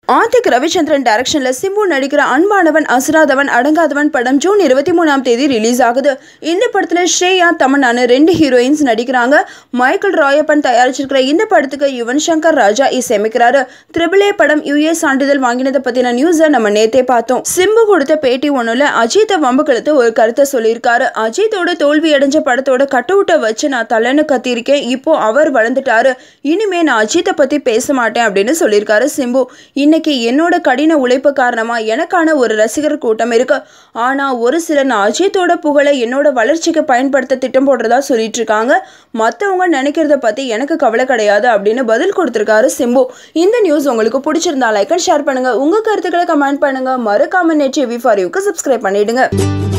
ஆதிக் ரவிச்சந்திரன் டைரக்ஷன்ல சிம்பு நடிக்கிற அன்பானவன் அசராதவன் அடங்காதவன் படம் ஜூன் இருபத்தி மூணாம் தேதி ரிலீஸ் ஆகுது இந்த படத்துல ஸ்ரேயா தமன்னானு ரெண்டு ஹீரோயின்ஸ் நடிக்கிறாங்க மைக்கேல் ராயப்பன் தயாரிச்சிருக்கிற இந்த படத்துக்கு யுவன் சங்கர் ராஜா இசையமைக்கிறாரு த்ரிபிள் ஏ படம் யுஏ சான்றிதழ் வாங்கினதை பத்தின நியூஸை நம்ம நேத்தே பார்த்தோம் சிம்பு கொடுத்த பேட்டி ஒண்ணுல அஜித்தை வம்பு கழுத்து ஒரு கருத்தை சொல்லியிருக்காரு அஜித்தோட தோல்வி அடைஞ்ச படத்தோட கட்டவுட்டை வச்சு நான் தலைன்னு கத்தியிருக்கேன் இப்போ அவர் வளர்ந்துட்டாரு இனிமே நான் அஜித்தை பத்தி பேச மாட்டேன் அப்படின்னு சொல்லியிருக்காரு சிம்பு இன்னைக்கு என்னோட கடின உழைப்பு காரணமா எனக்கான ஒரு ரசிகர் கூட்டம் இருக்கு ஆனா ஒரு சிலர் நான் அஜித்தோட புகழை என்னோட வளர்ச்சிக்கு பயன்படுத்த திட்டம் போடுறதா சொல்லிட்டு இருக்காங்க மத்தவங்க நினைக்கிறத பத்தி எனக்கு கவலை கிடையாது அப்படின்னு பதில் கொடுத்திருக்காரு சிம்பு இந்த நியூஸ் உங்களுக்கு பிடிச்சிருந்தா லைக் அண்ட் ஷேர் பண்ணுங்க உங்க கருத்துக்களை கமெண்ட் பண்ணுங்க மறக்காம நெட் வி ஃபார் யூக்கு சப்ஸ்கிரைப் பண்ணிடுங்க